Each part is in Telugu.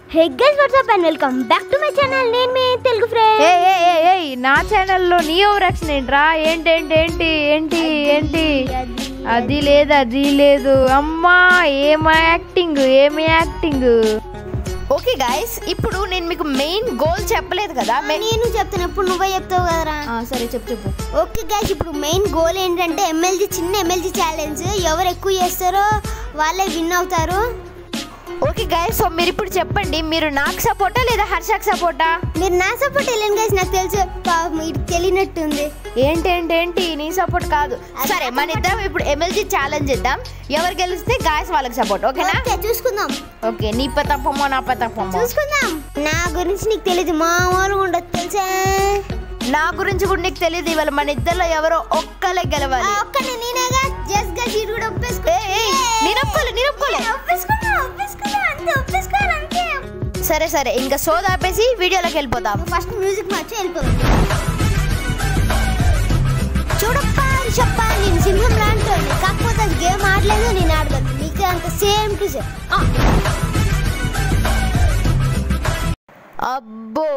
Hey guys what's up and welcome back to my channel నేను మీ తెలుగు ఫ్రెండ్ ఏ ఏ ఏ ఏయ్ నా ఛానల్లో నీ ఓవర్ యాక్షన్ ఏంట్రా ఏంటి ఏంటి ఏంటి ఏంటి ఏంటి అది లేదు అది లేదు అమ్మా ఏం యాక్టింగ్ ఏం యాక్టింగ్ ఓకే గాయస్ ఇప్పుడు నేను మీకు మెయిన్ గోల్ చెప్పలేదు కదా మే- నేను చెప్తాను ఎప్పుడు నువ్వే చెప్తావు కదరా ఆ, సరే చెప్పు చెప్పు ఓకే గైస్ ఇప్పుడు మెయిన్ గోల్ ఏంటంటే ఎమ్మెల్జీ చిన్న ఎమ్మెల్జీ ఛాలెంజ్ ఎవరు ఎక్కువ చేస్తారో వాళ్ళే విన్ అవుతారు ఓకే గాయస్ సో మీరు ఇప్పుడు చెప్పండి మీరు నాకు సపోర్టా లేదా హర్షకు సపోర్టా మీరు నా సపోర్ట్ వెళ్ళండి గైస్ నాకు తెలుసు పాపం ఇది తెలియనట్టుంది ఏంటి ఏంటి ఏంటి నీ సపోర్ట్ కాదు సరే మన ఇద్దరం ఇప్పుడు ఎమ్మెల్సీ ఛాలెంజ్ ఇద్దాం ఎవరు గెలిస్తే గాయస్ వాళ్ళకి సపోర్ట్ ఓకేనా ఓకే చూసుకుందాం ఓకే నీ పతప్పమ్మో నా పతప్పమ్మో చూసుకుందాం నా గురించి నీకు తెలియదు మామూలుగా ఉండదు తెలుసా నా గురించి కూడా నీకు తెలియదు ఇవాళ మన ఇద్దరిలో ఎవరో ఒక్కలే గెలవాలి ఒక్కనే నేనేగా జస్ట్ గా సీట్ కూడా ఒప్పేసుకో ఏయ్, ఏయ్, నేను ఒప్పుకోలే, నేను ఒప్పుకోలే. ఒప్పేసుకున్నా ఒప్పేసుకున్నా అంతే ఒప్పేసుకోవాలి అంతే సరే సరే ఇంకా సోద ఆపేసి వీడియోలోకి వెళ్ళిపోదాం ఫస్ట్ మ్యూజిక్ మార్చి వెళ్ళిపోదాం చూడప్పా చెప్పా నేను సింహం లాంటి కాకపోతే అది గేమ్ ఆడలేదు నేను ఆడగలను నీకు అంత సేమ్ టు సేమ్ అబ్బో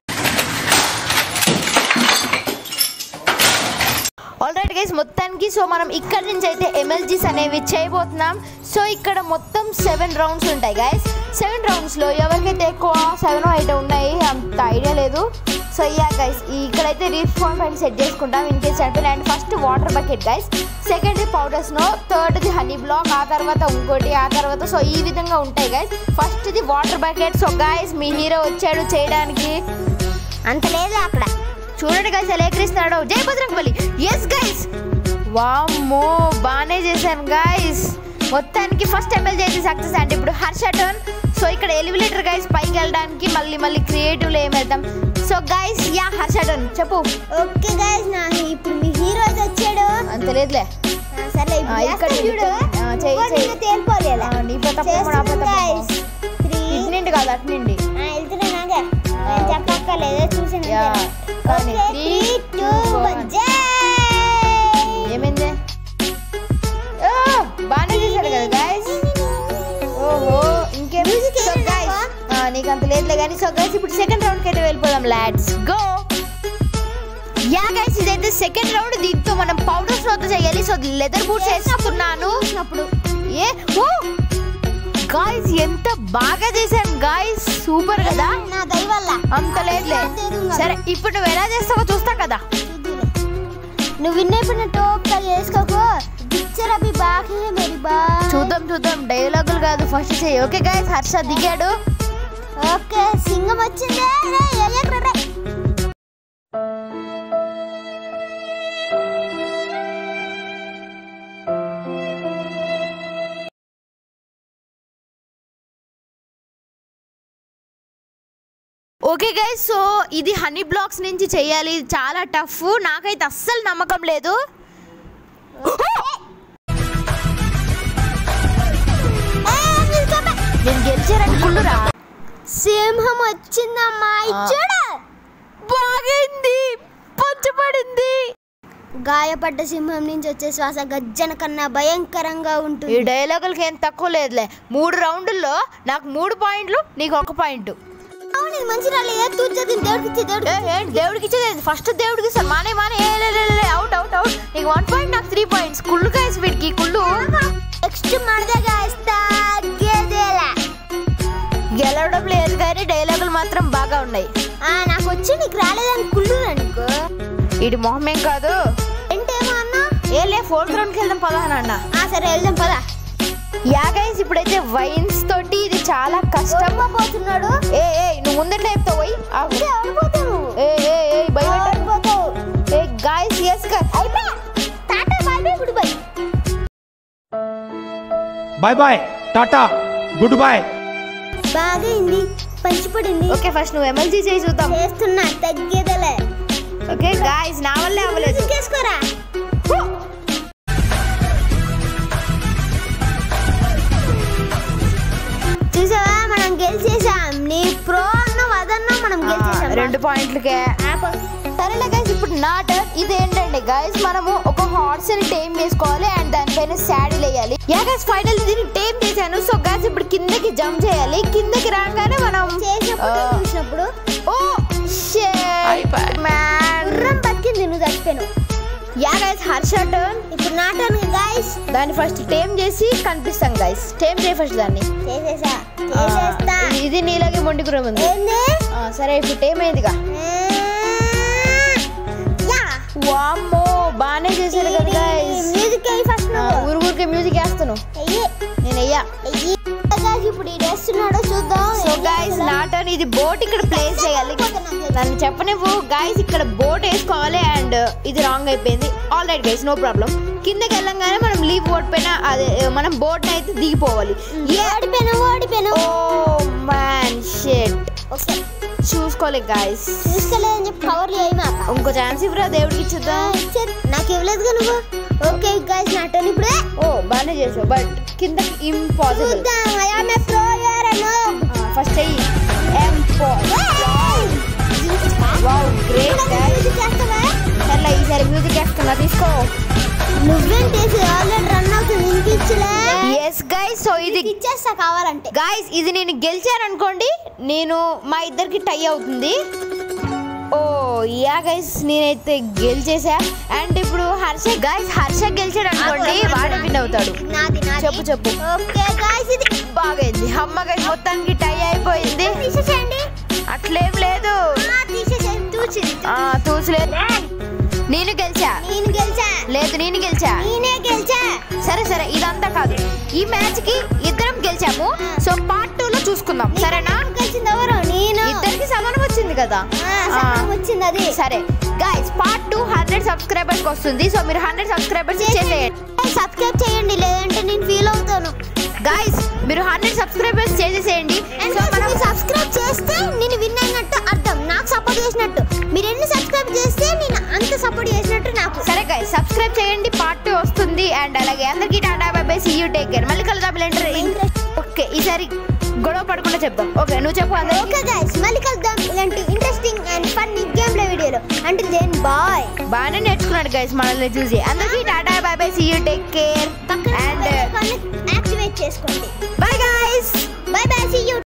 ఆల్రైట్ గైస్ మొత్తానికి సో మనం ఇక్కడ నుంచి అయితే ఎమ్ఎల్జీస్ అనేవి చేయబోతున్నాం సో ఇక్కడ మొత్తం సెవెన్ రౌండ్స్ ఉంటాయి గైస్ సెవెన్ రౌండ్స్లో ఎవరికైతే ఎక్కువ సెవెన్ ఎయిట్ ఉన్నాయి అంత ఐడియా లేదు సో యా గైస్ ఇక్కడైతే రీఫార్మ్ పైన సెట్ చేసుకుంటాం ఇన్ కేస్ చనిపోయిన and first water bucket guys second పౌడర్స్నో థర్డ్ది హనీ బ్లాక్ ఆ తర్వాత ఇంకోటి ఆ తర్వాత సో ఈ విధంగా ఉంటాయి గైస్ ఫస్ట్ది వాటర్ బకెట్ సో గైస్ మీ హీరో వచ్చాడు చేయడానికి అంత లేదు అక్కడ చూడండి గైస్ ఎలా ఎక్కిరిస్తున్నాడు జై బజరంగబలి ఎస్ గైస్ వామ్మో బాగానే చేశాను గైస్ మొత్తానికి ఫస్ట్ ఎమ్మెల్యే అయితే సక్సెస్ అండి ఇప్పుడు హర్ష టర్న్ సో ఇక్కడ ఎలివిలేటర్ గైస్ పైకి వెళ్ళడానికి మళ్ళీ మళ్ళీ క్రియేటివ్లో ఏం వెళ్దాం so guys ya Harsha turn చెప్పు ఓకే గైస్ నా ఇప్పుడు మీ హీరో అయితే వచ్చాడు అంత లేదులే ఆ, సర్లే ఇప్పుడు ఆ, ఇక్కడ చేస్తాను చూడు ఆ, చెయ్యి, నువ్వు చెయ్యి. నిన్ను తేలిపోలే ఇలా. ఆ, నీ పతప్ప కూడా ఆ చేస్తున్నాను పతప్ప. guys. Three. ఇటు నుండి కాదు అటు నుండి ఆ, వెళ్తున్నా నాగే ఆ, నేను ఓకే. చెప్పక్కర్లేదు చూసాను యా, కానీ okay three, three two two, one one. జై ఏమైంది ఓ, బాగానే చేశాడు కదా గైస్ ఓహో ఇంకేం Music సో ఏది గైస్ నాకు? నీకు అంత లేదులే కానీ సో గైస్ ఇప్పుడు సెకండ్ రౌండ్ కి అయితే వెళ్ళిపోదాం లాడ్స్ గో యా గైస్ ఇదైతే సెకండ్ రౌండ్ దీంతో మనం పౌడర్స్ నోత చేయాలి సో లెదర్ బూట్స్ వేసుకున్నాను అప్పుడు ఏ ఓ గాయ్స్ ఎంత బాగా చేశాను గాయ్స్ సూపర్ కదా నా దయ వల్ల అంత లేదులే సరే ఇప్పుడు నువ్వు ఎలా చేస్తావో చూస్తా కదా చూద్దులే. నువ్వు విన్నప్పుడు టోప్ చేసుకోకు పిక్చర్ అవి బాగా మేరీ బా చూద్దాం చూద్దాం డైలాగులు కాదు ఫస్ట్ చేయి ఓకే గాయస్ హర్ష దిగాడు ఓకే సింగం వచ్చిందే రే, ఎయ్యకురా రే. ఓకే గైస్ సో ఇది హనీ బ్లాక్స్ నుంచి చేయాలి ఇది చాలా టఫ్ నాకైతే అస్సలు నమ్మకం లేదు ఏ, నిల్చోపే. నేను గెలిచారనుకున్నారా సింహం వచ్చిందమ్మా ఇది ఆ. చూడు బాగైంది పంచబడింది గాయపడ్డ సింహం నుంచి వచ్చే శ్వాస గజ్జన కన్నా భయంకరంగా ఈ ఉంటుంది డైలాగులకి ఏం తక్కువ లేదులే మూడు రౌండ్ల్లో నాకు మూడు పాయింట్లు నీకు ఒక పాయింట్ అవును ఇది మంచి రాలే ఏ తూర్చది దేవుడికి ఇచ్చే దేవుడు ఏంటి దేవుడికి ఇచ్చేది ఫస్ట్ దేవుడికి ఇస్తాను మానే మానే అవుట్ అవుట్ అవుట్ నీకు వన్ పాయింట్ నాకు త్రీ పాయింట్స్ కుళ్ళు కాయస్ వీడికి కుళ్ళు నెక్స్ట్ మనదేగా ఇస్తా గేదేలా గెలవడం లేదు కానీ డైలాగులు మాత్రం బాగా ఉన్నాయి ఆ నాకు వచ్చి నీకు రాలేదని కుళ్ళు అనుకో ఇటు మొహమేం కాదు ఏంటేమో అన్నా ఏ లే ఫోర్త్ రౌండ్కి వెళ్దాం పదా నాన్న ఆ సరే వెళ్దాం పదా యా గైస్ ఇప్పుడైతే వైన్స్ తోటి ఇది చాలా కష్టం పోతున్నాడు ఏ ఏ నువ్వు ముందట్లో చెప్తావు పోయి ఓడిపోతావు ఏ ఏ ఏ భయపెట్ట ఓడిపోతావు ఏ గాయస్ ఎస్ అయిపోయా టాటా bye bye good bye bye bye టాటా గుడ్ బాయ్ బాగైంది పంచిపడింది ఓకే ఫస్ట్ నువ్వు ఎమ్మెల్సీ చేసి చూద్దాం చేస్తున్నా తగ్గేదలే ఓకే గాయస్ నా వల్లే అవ్వలేదు చేసుకోరా చూసావా మనం గెలిచేసాం నీ ప్రో అన్న వదన్న మనం గెలిచేసాం రెండు పాయింట్లకే ఆపు. సరేలే గైస్ ఇప్పుడు నా టర్న్ ఇది ఏంటంటే గైస్ మనము ఒక హార్స్ ని టేమ్ చేసుకోవాలి అండ్ దానిపైన శాడిల్ వేయాలి యా గైస్ ఫైనల్ దీన్ని టేమ్ చేశాను సో గైస్ ఇప్పుడు కిందకి జంప్ చేయాలి కిందకి రాగానే మనం మ్యాన్ గుర్రం బతికింది నువ్వు చచ్చిపోయావు యా గైస్ హర్ష టర్న్ ఇప్పుడు నా టర్న్ గైస్ దాన్ని ఫస్ట్ టేమ్ చేసి కనిపిస్తాం గైస్ టేమ్ చేయి ఫస్ట్ దాన్ని చేసేసా ఆ, చేసేస్తా ఇది- ఇది నీలాగే మొండి గురం ఉంది ఏంది ఆ, సరే ఇప్పుడు టేమ్ అయిందిగా యా వామ్మో బాగానే చేశారు కదా గైస్ మ్యూజిక్ అయ్యి ఫస్ట్ నువ్వు ఊరు ఊరికే మ్యూజిక్ వేస్తున్నావు అయ్యి నేను అయ్యా అయ్యి Guys, ఇప్పుడు ఈ వేస్తున్నాడో చూద్దాం సో గైస్ నా టర్న్ ఇది బోట్ ఇక్కడ ప్లేస్ చేయాలి నన్ను చెప్పనివ్వు గైస్ ఇక్కడ బోట్ వేసుకోవాలి అండ్ ఇది రాంగ్ అయిపోయింది all right guys no problem కిందకి వెళ్ళంగానే మనం లీవ్ బోట్ పైన అదే మనం బోట్ అయితే దిగిపోవాలి ఓడిపోయాను ఓడిపోయాను ఓ మ్యాన్ షిట్ ఓకే చూసుకోలే గైస్ చూసుకోలేదని చెప్పి కవర్లు వేయి మాక ఇంకో ఛాన్స్ ఇవ్వరా దేవుడికి ఇచ్చేద్దాం నాకు ఇవ్వలేదుగా నువ్వు ఓకే గైస్ నా టర్న్ ఇప్పుడే ఓ బాగానే చేసావు బట్ కిందకి ఇంపాసిబుల్ చూద్దాం ఐ యామ్ ఏ ప్లేయర్ అనో ఫస్ట్ అయ్యి వావ్ గ్రేట్ గైస్ చేస్తావా సర్లే ఈసారి మ్యూజిక్ వేస్తున్నా తీసుకో నువ్వేంటి ఆల్రెడీ రన్ అవుతుంది ఇంక ఇచ్చలే ఎస్ గైస్ సో ఇది ఇచ్చేస్తా కావాలంటే గాయస్ ఇది నేను గెలిచాను అనుకోండి నేను మా ఇద్దరికి టై అవుతుంది ఓ యా గైస్ నేనైతే గెలిచేసా అండ్ ఇప్పుడు హర్ష గైస్ హర్ష గెలిచాడు అనుకోండి వాడు విన్ అవుతాడు నాది నాది చెప్పు, చెప్పు. ఓకే గైస్ ఇది బాగైంది అమ్మ గైస్ మొత్తానికి టై అయిపోయింది తీసేసేయండి అట్లేం లేదు ఆ, తీసేసేయండి తూచింది ఆ తూచలేదు నేను గెలిచా నేను గెలిచా లేదు నేను గెలిచా నేనే గెలిచా సరే సరే ఇదంతా కాదు ఈ మ్యాచ్ కి ఇద్దరం గెలిచాము సో పార్ట్ టూ లో చూసుకుందాం సరేనా గెలిచింది ఎవరు నేను ఇద్దరికి సమానం వచ్చింది కదా ఆ, సగం వచ్చింది అది సరే guys part two hundred subscribers వస్తుంది సో మీరు హండ్రెడ్ సబ్స్క్రైబర్స్ చేసేయండి సబ్స్క్రైబ్ చేయండి లేదంటే నేను ఫీల్ అవుతాను గైస్ మీరు హండ్రెడ్ సబ్స్క్రైబర్స్ చేసేసేయండి అండ్ సో మనం మీరు సబ్స్క్రైబ్ చేస్తే నేను విన్ అయినట్టు అర్థం నాకు సపోర్ట్ చేసినట్టు మీరు ఎన్ని సబ్స్క్రైబ్ చేస్తే నేను అంత సపోర్ట్ చేసినట్టు నాకు సరే గైస్ సబ్స్క్రైబ్ చేయండి పార్ట్ టూ వస్తుంది అండ్ అలాగే అందరికీ టాటా bye bye see you take care మళ్ళీ కలుద్దాం ఇలాంటి ఓకే ఈసారి గొడవ పడకుండా చెప్దాం ఓకే నువ్వు చెప్పు అందరికి ఓకే గైస్ మళ్ళీ కలుద్దాం ఇలాంటి interesting and funny game play వీడియోలో అంటే దేన్ బాయ్ బాగానే నేర్చుకున్నాడు గైస్ మనల్ని చూసి అందరికీ టాటా bye bye see you take care పక్కన అండ్ యాక్టివేట్ చేసుకోండి bye guys bye bye see you